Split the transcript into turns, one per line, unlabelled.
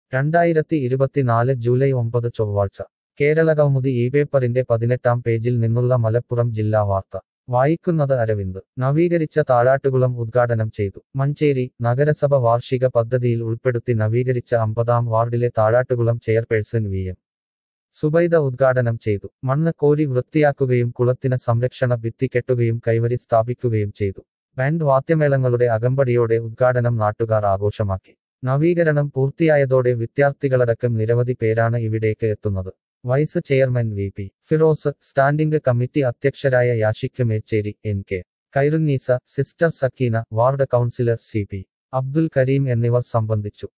രണ്ടായിരത്തി ഇരുപത്തിനാല് ജൂലൈ ഒമ്പത് ചൊവ്വാഴ്ച കേരളകൗമുദി ഈ പേപ്പറിന്റെ പതിനെട്ടാം പേജിൽ നിന്നുള്ള മലപ്പുറം ജില്ലാ വാർത്ത വായിക്കുന്നത് അരവിന്ദ് നവീകരിച്ച താഴാട്ടുകുളം ഉദ്ഘാടനം ചെയ്തു മഞ്ചേരി നഗരസഭ വാർഷിക പദ്ധതിയിൽ ഉൾപ്പെടുത്തി നവീകരിച്ച അമ്പതാം വാർഡിലെ Thazhattukulam chairperson V M Zubaida ഉദ്ഘാടനം ചെയ്തു മണ്ണ് കോരി വൃത്തിയാക്കുകയും കുളത്തിന് സംരക്ഷണ ഭിത്തി കെട്ടുകയും കൈവരി സ്ഥാപിക്കുകയും ചെയ്തു ബാൻഡ് വാദ്യമേളങ്ങളുടെ അകമ്പടിയോടെ ഉദ്ഘാടനം നാട്ടുകാർ ആഘോഷമാക്കി നവീകരണം പൂർത്തിയായതോടെ വിദ്യാർത്ഥികളടക്കം നിരവധി പേരാണ് ഇവിടേക്ക് എത്തുന്നത് vice chairman V P Firoz standing committee അധ്യക്ഷരായ Yashik Mecheri N K Khairunnisa sister Sakeena ward councillor C P Abdul Kareem എന്നിവർ സംബന്ധിച്ചു